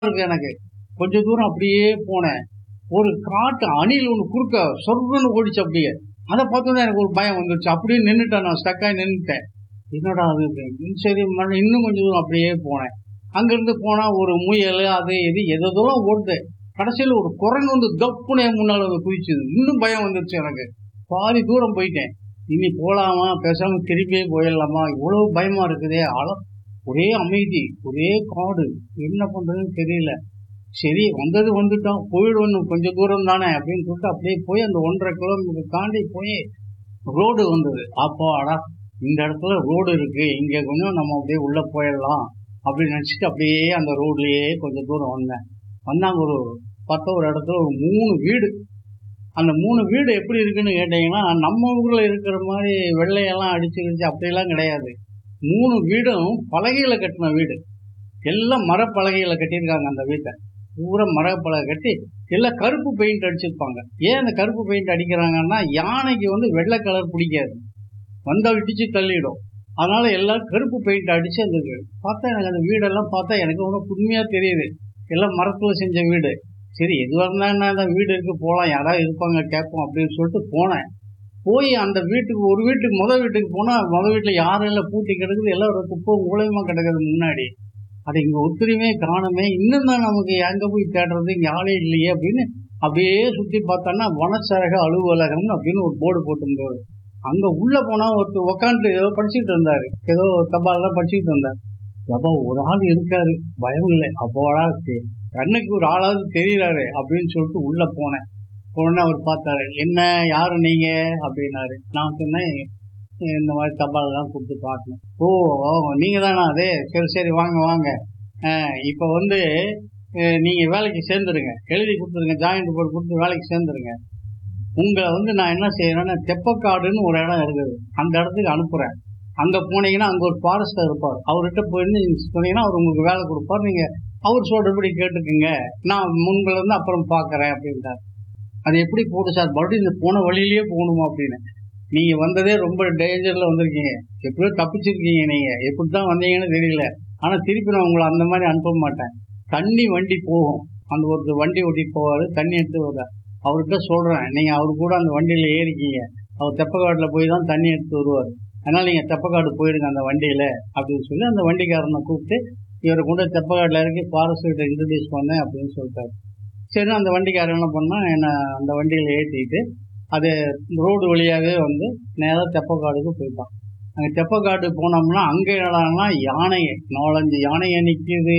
இருக்கு எனக்கு கொஞ்ச தூரம் அப்படியே போனேன் ஒரு காட்டு அணில் ஒன்று குறுக்க சொர்க்கன்னு ஓடிச்சு அப்படியே அதை பார்த்தோன்னே எனக்கு ஒரு பயம் வந்துருச்சு அப்படியே நின்றுட்டேன் நான் ஸ்டக்காகி நின்றுட்டேன் என்னடா அது அப்படின்னு. சரி மறு- இன்னும் கொஞ்சம் தூரம் அப்படியே போனேன் அங்கிருந்து போனா ஒரு முயல் அது இது எதெல்லாம் ஓடுது கடைசியில் ஒரு குரங்கு வந்து கப்புனே முன்னால் வந்து குதிச்சுது இன்னும் பயம் வந்துருச்சு எனக்கு பாதி தூரம் போயிட்டேன் இனி போலாமா பேசாம திரும்பியே போயிடலாமா இவ்வளவு பயமா இருக்குதே ஆழ ஒரே அமைதி ஒரே காடு என்ன பண்றதுன்னு தெரியல சரி வந்தது வந்துட்டோம் போயிடுவோம் கொஞ்சம் தூரம் தானே அப்படின்னு சொல்லிட்டு அப்படியே போய் அந்த ஒன்றரை கிலோமீட்டர் தாண்டி போய் ரோடு வந்தது அப்போ அடா இந்த இடத்துல ரோடு இருக்கு இங்க கொஞ்சம் நம்ம அப்படியே உள்ள போயிடலாம் அப்படின்னு நினைச்சிட்டு அப்படியே அந்த ரோட்லயே கொஞ்சம் தூரம் வந்தேன் வந்தாங்க ஒரு பார்த்தா ஒரு இடத்துல ஒரு மூணு வீடு அந்த மூணு வீடு எப்படி இருக்குன்னு கேட்டீங்கன்னா நம்ம ஊர்ல இருக்கிற மாதிரி வெள்ளையெல்லாம் அடிச்சு கிடிச்சு அப்படியெல்லாம் கிடையாது மூணு வீடும் பலகையில கட்டின வீடு எல்லாம் மரப்பலகையில கட்டியிருக்காங்க அந்த வீட்டை பூரா மரப்பலகை கட்டி எல்லாம் கருப்பு பெயிண்ட் அடிச்சிருப்பாங்க ஏன் அந்த கருப்பு பெயிண்ட் அடிக்கிறாங்கன்னா யானைக்கு வந்து வெள்ளை கலர் பிடிக்காது வந்தா இடிச்சு தள்ளிடும் அதனால எல்லாம் கருப்பு பெயிண்ட் அடிச்சு அந்த வீடு பார்த்தா எனக்கு அந்த வீடெல்லாம் பார்த்தா எனக்கு ஒன்றும் புதுமையா தெரியுது எல்லாம் மரத்துல செஞ்ச வீடு சரி எதுவாக இருந்தா என்ன அந்த வீடு இருக்கு போகலாம் யாராவது இருப்பாங்க கேட்போம் அப்படின்னு சொல்லிட்டு போனேன் போய் அந்த வீட்டுக்கு ஒரு வீட்டுக்கு முத வீட்டுக்கு போனா முத வீட்டுல யாரும் இல்லை பூட்டி கிடக்குது எல்லாம் ஒரு குப்பை மூலயமா கிடக்குது முன்னாடி அது இங்க ஒத்துழையுமே காணுமே இன்னும் தான் நமக்கு எங்க போய் தேடுறது இங்க ஆளே இல்லையே அப்படின்னு அப்படியே சுத்தி பார்த்தோன்னா வனச்சரக அலுவலகம் அப்படின்னு ஒரு போர்டு போட்டிருந்தாரு அங்க உள்ள போனா ஒருத்தர் உக்காந்துட்டு ஏதோ படிச்சுட்டு இருந்தாரு ஏதோ தபால்லாம் படிச்சுட்டு இருந்தார் அப்போ ஒரு ஆள் இருக்காரு பயம் இல்லை அப்போடா சரி, கண்ணுக்கு ஒரு ஆளாவது தெரியறாரு அப்படின்னு சொல்லிட்டு உள்ள போனேன் உடனே அவர் பார்த்தாரு என்ன யாரு நீங்க அப்படின்னாரு நான் சொன்னேன் இந்த மாதிரி தபால்லாம் கொடுத்து பார்க்கணும் ஓ ஓ, நீங்க தானா அதே சரி சரி வாங்க வாங்க அஹ், இப்ப வந்து அஹ், நீங்க வேலைக்கு சேர்ந்துருங்க எழுதி கொடுத்துருங்க ஜாயிண்ட் போர்டு கொடுத்து வேலைக்கு சேர்ந்துருங்க உங்களை வந்து நான் என்ன செய்யறேன்னா தெப்பக்காடுன்னு ஒரு இடம் இருக்குது அந்த இடத்துக்கு அனுப்புறேன் அங்க போனீங்கன்னா அங்க ஒரு ஃபாரஸ்டர் இருப்பார் அவர்கிட்ட போயிருந்து நீங்க சொன்னீங்கன்னா அவர் உங்களுக்கு வேலை கொடுப்பார் நீங்க அவர் சொல்றபடி கேட்டுக்குங்க நான் முன்கள இருந்து அப்புறம் பாக்குறேன் அப்படின்ட்டார் அது எப்படி போடு சார் மறுபடியும் இந்த போன வழியிலேயே போகணுமா அப்படின்னு நீங்க வந்ததே ரொம்ப டேஞ்சர்ல வந்திருக்கீங்க எப்படியோ தப்பிச்சிருக்கீங்க நீங்க எப்படித்தான் வந்தீங்கன்னு தெரியல ஆனா திருப்பி நான் உங்களை அந்த மாதிரி அனுப்ப மாட்டேன் தண்ணி வண்டி போகும் அந்த ஒரு வண்டி ஓட்டிட்டு போவாரு தண்ணி எடுத்து வருவார் அவர்கிட்ட சொல்றேன் நீங்க அவரு கூட அந்த வண்டியில ஏறிக்கீங்க அவர் தெப்பக்காட்டுல போய் தான் தண்ணி எடுத்து வருவார் அதனால நீங்க தெப்பக்காடு போயிடுங்க அந்த வண்டியில அப்படின்னு சொல்லி அந்த வண்டிக்காரனை கூப்பிட்டு இவரை கொண்டு போய் தெப்பக்காட்டுல இறக்கி ஃபாரஸ்ட் கிட்ட இன்ட்ரடியூஸ் பண்ணேன் அப்படின்னு சொல்லிட்டாரு சரி அந்த வண்டிக்காரன் என்ன பண்ணா என்ன அந்த வண்டியில ஏற்றிட்டு அது ரோடு வழியாகவே வந்து நேராக தெப்பக்காடுக்கு போயிட்டான் அங்கே தெப்பக்காடு போனோம்னா அங்கே என்னடான்னா யானை நாலஞ்சு யானையை நிற்கிது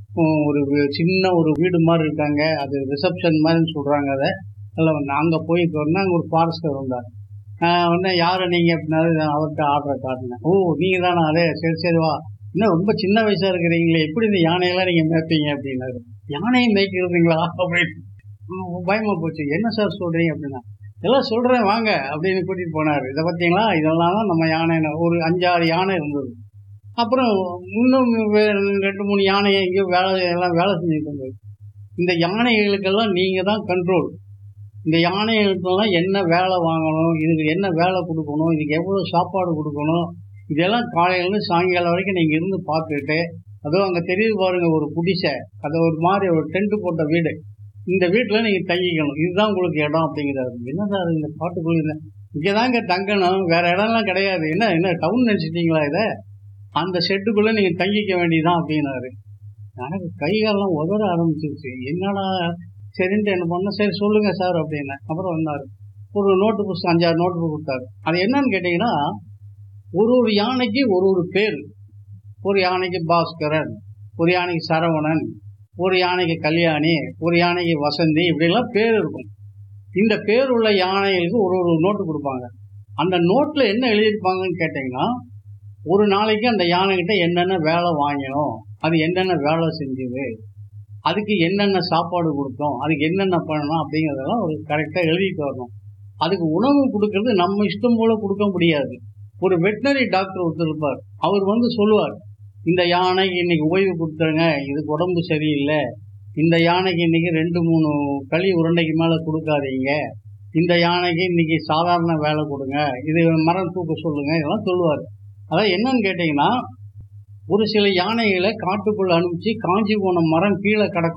ஒரு வி- சின்ன ஒரு வீடு மாதிரி இருக்காங்க அது ரிசப்ஷன் மாதிரின்னு சொல்றாங்க அதை அதில் வந்து அங்கே போய் சொன்னா அங்கே ஒரு ஃபாரஸ்டர் வந்தார் ஆஹ் உடனே யாரு நீங்க அப்படின்னாரு நான் அவர்கிட்ட ஆர்டரை காட்டினேன் ஓ நீங்க தானே அதே சரி சரி வா இன்னும் ரொம்ப சின்ன வயசா இருக்கிறீங்களே எப்படி இந்த யானையெல்லாம் நீங்க மேய்ப்பீங்க அப்படின்னாரு யானையை மேய்க்கிறதுங்களா அப்படின்னு உம் பயமா போச்சு என்ன சார் சொல்றீங்க அப்படின்னா எல்லாம் சொல்றேன் வாங்க அப்படின்னு கூட்டிட்டு போனாரு இதை பார்த்தீங்களா இதெல்லாம் தான் நம்ம யானை ஒரு அஞ்சாறு யானை இருந்தது அப்புறம் இன்னும் வே- ரெண்டு மூணு யானையை எங்கேயோ வேலை எல்லாம் வேலை செஞ்சுட்டு இருந்தது இந்த யானைகளுக்கெல்லாம் நீங்க தான் கண்ட்ரோல் இந்த யானைகளுக்கெல்லாம் என்ன வேலை வாங்கணும் இதுக்கு என்ன வேலை கொடுக்கணும் இதுக்கு எவ்வளவு சாப்பாடு கொடுக்கணும் இதெல்லாம் காலையிலேருந்து சாயங்காலம் வரைக்கும் நீங்க இருந்து பார்த்துட்டு அதுவும் அங்க தெரியுது பாருங்க ஒரு குடிசை அது ஒரு மாதிரி ஒரு டென்ட் போட்ட வீடு இந்த வீட்டுல நீங்க தங்கிக்கணும் இதுதான் உங்களுக்கு இடம் அப்படிங்கிறாரு என்ன சார் இந்த பாட்டுக்குள்ள இங்கதாங்க தங்கணும் வேற இடம்லாம் கிடையாது என்ன என்ன டவுன் நினைச்சிட்டீங்களா இதை அந்த ஷெட்டுக்குள்ள நீங்க தங்கிக்க வேண்டியதான் அப்படின்னாரு எனக்கு கைகாலெல்லாம் உதற ஆரம்பிச்சிருச்சு என்னடா சரின்ட்டு என்ன பண்ண சரி சொல்லுங்க சார் அப்படின்னு அப்புறம் வந்தாரு ஒரு நோட்டு புஸ்தகம் அஞ்சாறு நோட்டு புக் கொடுத்தாரு அது என்னன்னு கேட்டீங்கன்னா ஒரு ஒரு யானைக்கு ஒரு ஒரு பேர் ஒரு யானைக்கு பாஸ்கரன் ஒரு யானைக்கு சரவணன் ஒரு யானைக்கு கல்யாணி ஒரு யானைக்கு வசந்தி இப்படிலாம் பேர் இருக்கும் இந்த பேர் உள்ள யானைகளுக்கு ஒரு ஒரு நோட்டு கொடுப்பாங்க அந்த நோட்ல என்ன எழுதியிருப்பாங்கன்னு கேட்டீங்கன்னா ஒரு நாளைக்கு அந்த யானைகிட்ட என்னென்ன வேலை வாங்கினோம் அது என்னென்ன வேலை செஞ்சது அதுக்கு என்னென்ன சாப்பாடு கொடுத்தோம் அதுக்கு என்னென்ன பண்ணணும் அப்படிங்கிறதெல்லாம் ஒரு கரெக்டாக எழுதிட்டு வரணும் அதுக்கு உணவு கொடுக்கறது நம்ம இஷ்டம் போல கொடுக்க முடியாது ஒரு வெட்டினரி டாக்டர் ஒருத்தர் இருப்பார் அவர் வந்து சொல்லுவார் இந்த யானைக்கு இன்னைக்கு ஓய்வு கொடுத்துருங்க இதுக்கு உடம்பு சரியில்லை இந்த யானைக்கு இன்னைக்கு ரெண்டு மூணு களி உருண்டைக்கு மேல கொடுக்காதீங்க இந்த யானைக்கு இன்னைக்கு சாதாரண வேலை கொடுங்க இது மரம் தூக்க சொல்லுங்க இதெல்லாம் சொல்லுவார் அதான் என்னன்னு கேட்டீங்கன்னா ஒரு சில யானைகளை காட்டுக்குள்ள அனுப்பிச்சு காஞ்சி போன மரம் கீழே கிடக்கும்